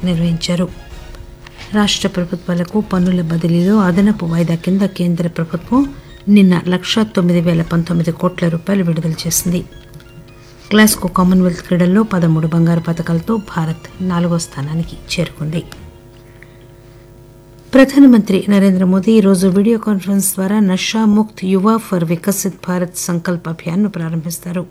నిర్వహించారు రాష్ట్ర ప్రభుత్వాలకు పన్నుల బదిలీలో అదనపు వాయిదా కింద కేంద్ర ప్రభుత్వం నిన్న లక్షా తొమ్మిది వేల పంతొమ్మిది కోట్ల రూపాయలు విడుదల చేసింది గ్లాస్గో కామన్వెల్త్ క్రీడల్లో పదమూడు బంగారు పథకాలతో భారత్ నాలుగో స్థానానికి చేరుకుంది ప్రధానమంత్రి నరేంద్ర మోదీ ఈరోజు వీడియో కాన్ఫరెన్స్ ద్వారా నషా ముక్త్ యువ ఫర్ వికసిత్ భారత్ సంకల్ప్ అభియాన్ను ప్రారంభిస్తారు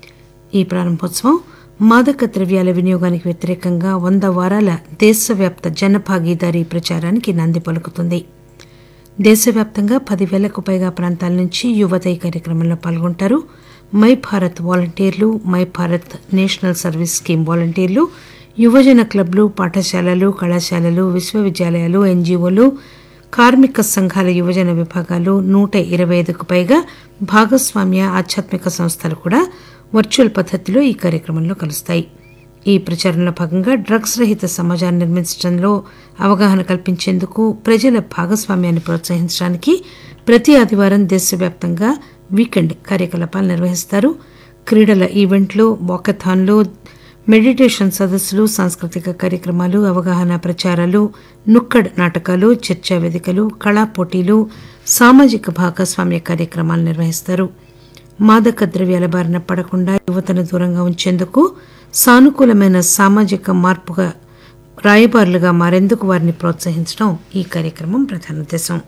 ఈ ప్రారంభోత్సవం మాదక ద్రవ్యాల వినియోగానికి వ్యతిరేకంగా వంద వారాల దేశవ్యాప్త జనభాగీదారీ ప్రచారానికి నాంది పలుకుతుంది దేశవ్యాప్తంగా పదివేలకు పైగా ప్రాంతాల నుంచి యువత ఈ కార్యక్రమంలో పాల్గొంటారు మై భారత్ వాలంటీర్లు my Bharat national service scheme వాలంటీర్లు యువజన క్లబ్లు పాఠశాలలు కళాశాలలు విశ్వవిద్యాలయాలు ఎన్జీఓలు కార్మిక సంఘాల యువజన విభాగాలు నూట ఇరవై ఐదుకు పైగా భాగస్వామ్య ఆధ్యాత్మిక సంస్థలు కూడా వర్చువల్ పద్దతిలో ఈ కార్యక్రమంలో కలుస్తాయి ఈ ప్రచారంలో భాగంగా డ్రగ్స్ రహిత సమాజాన్ని నిర్మించడంలో అవగాహన కల్పించేందుకు ప్రజల భాగస్వామ్యాన్ని ప్రోత్సహించడానికి ప్రతి ఆదివారం దేశవ్యాప్తంగా వీకెండ్ కార్యకలాపాలు నిర్వహిస్తారు క్రీడల ఈవెంట్లు వాకథాన్లు మెడిటేషన్ సదస్సులు సాంస్కృతిక కార్యక్రమాలు అవగాహన ప్రచారాలు నుక్కడ్ నాటకాలు చర్చా వేదికలు కళా పోటీలు సామాజిక భాగస్వామ్య కార్యక్రమాలు నిర్వహిస్తారు మాదక ద్రవ్యాల బారిన పడకుండా యువతను దూరంగా ఉంచేందుకు సానుకూలమైన సామాజిక మార్పుగా రాయబారులుగా మారేందుకు వారిని ప్రోత్సహించడం ఈ కార్యక్రమం ప్రధాన ఉద్దేశం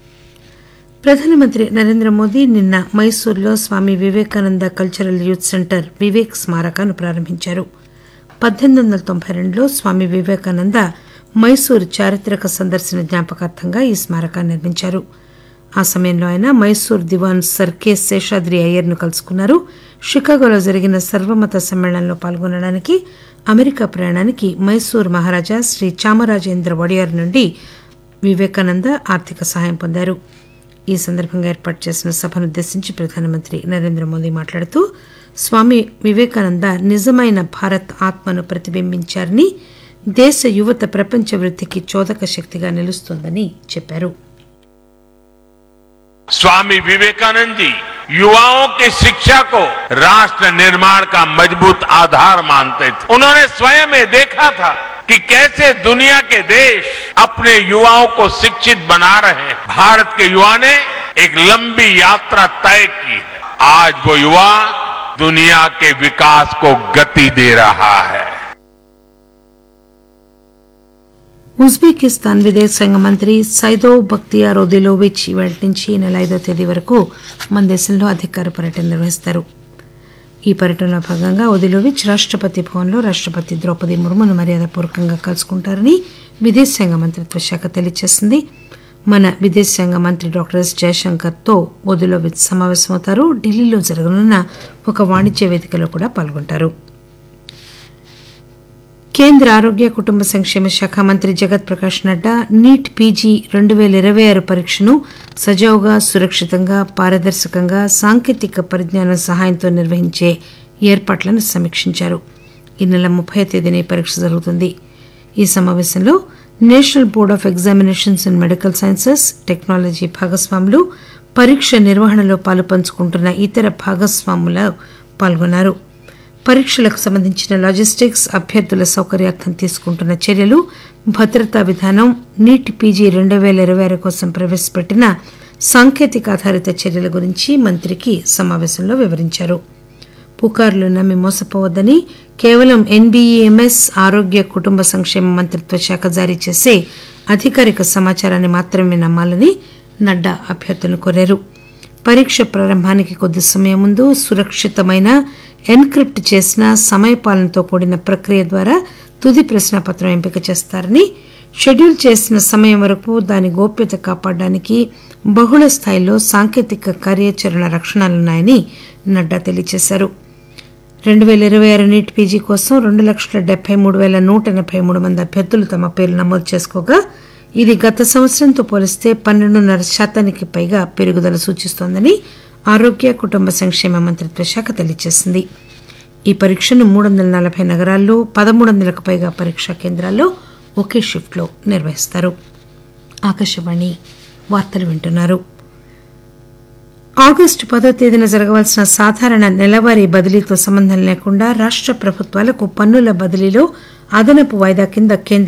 ప్రధానమంత్రి నరేంద్ర మోదీ నిన్న మైసూర్లో Swami Vivekananda cultural youth centre Vivek స్మారకాన్ని ప్రారంభించారు పద్దెనిమిది వందల తొంభై రెండులో స్వామి వివేకానంద మైసూర్ చారిత్రక సందర్శన జ్ఞాపకార్థంగా ఈ స్మారకాన్ని నిర్మించారు ఆ సమయంలో ఆయన మైసూర్ దివాన్ సర్ కె శేషాద్రి అయ్యర్ను కలుసుకున్నారు షికాగోలో జరిగిన సర్వమత సమ్మేళనంలో పాల్గొనడానికి అమెరికా ప్రయాణానికి మైసూర్ మహారాజా శ్రీ చామరాజేంద్ర వడియార్ నుండి వివేకానంద ఆర్థిక సహాయం పొందారు ఈ సందర్భంగా ఏర్పాటు చేసిన సభనుద్దేశించి ప్రధానమంత్రి నరేంద్ర మోదీ మాట్లాడుతూ స్వామి వివేకానంద నిజమైన భారత్ ఆత్మను ప్రతిబింబించారని దేశ యువత ప్రపంచ వృద్ధికి చోదక శక్తిగా నిలుస్తోందని చెప్పారు स्वामी विवेकानंद जी युवाओं की शिक्षा को राष्ट्र निर्माण का मजबूत आधार मानते थे उन्होंने स्वयं ये देखा था कि कैसे दुनिया के देश अपने युवाओं को शिक्षित बना रहे हैं भारत के युवा ने एक लंबी यात्रा तय की है आज वो युवा दुनिया के विकास को गति दे रहा है ఉజ్బెకిస్తాన్ విదేశాంగ మంత్రి సైదో బక్తియార్ ఒదిలోవిచ్ ఇవాళ నుంచి ఈ నెల ఐదో తేదీ వరకు మన దేశంలో అధికార పర్యటన నిర్వహిస్తారు ఈ పర్యటనలో భాగంగా ఒదిలోవిచ్ రాష్టపతి భవన్లో రాష్టపతి ద్రౌపది ముర్మును మర్యాదపూర్వకంగా కలుసుకుంటారని విదేశాంగ మంత్రిత్వ శాఖ తెలియజేసింది మన విదేశాంగ మంత్రి డాక్టర్ ఎస్ జయశంకర్తో ఒదిలోవిచ్ సమావేశమవుతారు ఢిల్లీలో జరగనున్న ఒక వాణిజ్య వేదికలో కూడా పాల్గొంటారు కేంద్ర ఆరోగ్య కుటుంబ సంక్షేమ శాఖ మంత్రి జగత్ ప్రకాష్ నడ్డా నీట్ పీజీ రెండు పేల ఇరవై ఆరు పరీక్షను సజావుగా సురక్షితంగా పారదర్శకంగా సాంకేతిక పరిజ్ఞానం సహాయంతో నిర్వహించే ఏర్పాట్లను సమీక్షించారు ఈ నెల ముప్పై తేదీన ఈ పరీక్ష జరుగుతుంది ఈ సమావేశంలో national board of examinations in medical sciences technology భాగస్వాములు పరీక్ష నిర్వహణలో పాలుపంచుకుంటున్న ఇతర భాగస్వాములు పాల్గొన్నారు పరీక్షలకు సంబంధించిన లాజిస్టిక్స్ అభ్యర్థుల సౌకర్యార్థం తీసుకుంటున్న చర్యలు భద్రతా విధానం నీట్ పీజీ రెండు పేల ఇరవై ఆరు కోసం ప్రవేశపెట్టిన సాంకేతిక ఆధారిత చర్యల గురించి మంత్రికి సమావేశంలో వివరించారు పుకార్లు నమ్మి మోసపోవద్దని కేవలం ఎన్బీఈఎంఎస్ ఆరోగ్య కుటుంబ సంక్షేమ మంత్రిత్వ శాఖ జారీ చేసే అధికారిక సమాచారాన్ని మాత్రమే నమ్మాలని నడ్డా అభ్యర్థులను కోరారు పరీక్ష ప్రారంభానికి కొద్ది సమయం ముందు సురక్షితమైన ఎన్క్రిప్ట్ చేసిన సమయపాలనతో కూడిన ప్రక్రియ ద్వారా తుది ప్రశ్నపత్రం ఎంపిక చేస్తారని షెడ్యూల్ చేసిన సమయం వరకు దాని గోప్యత కాపాడడానికి బహుళ స్థాయిలో సాంకేతిక కార్యాచరణ రక్షణలున్నాయని నడ్డా తెలియజేశారు రెండు వేల ఇరవై ఆరు నీట్ పీజీ కోసం రెండు లక్షల డెబ్బై మూడు వేల నూట ఎనభై మూడు మంది అభ్యర్థులు తమ పేర్లు నమోదు చేసుకోగా ఇది గత సంవత్సరంతో పోలిస్తే పన్నెండున్నర శాతానికి పైగా పెరుగుదల సూచిస్తోందని ఆరోగ్య కుటుంబ సంక్షేమ మంత్రిత్వ శాఖ తెలియజేసింది ఈ పరీక్షను మూడు వందల నలభై నగరాల్లో పదమూడు వందలకు పైగా పరీక్షా కేంద్రాల్లో ఒకే షిఫ్ట్లో నిర్వహిస్తారు ఆకాశవాణి వార్తలు వింటున్నారు ఆగస్టు పదో తేదీన జరగవలసిన సాధారణ నెలవారీ బదిలీతో సంబంధం లేకుండా రాష్ట్ర ప్రభుత్వాలకు పన్నుల బదిలీలో అదనపు వాయిదా కింద కేంద్ర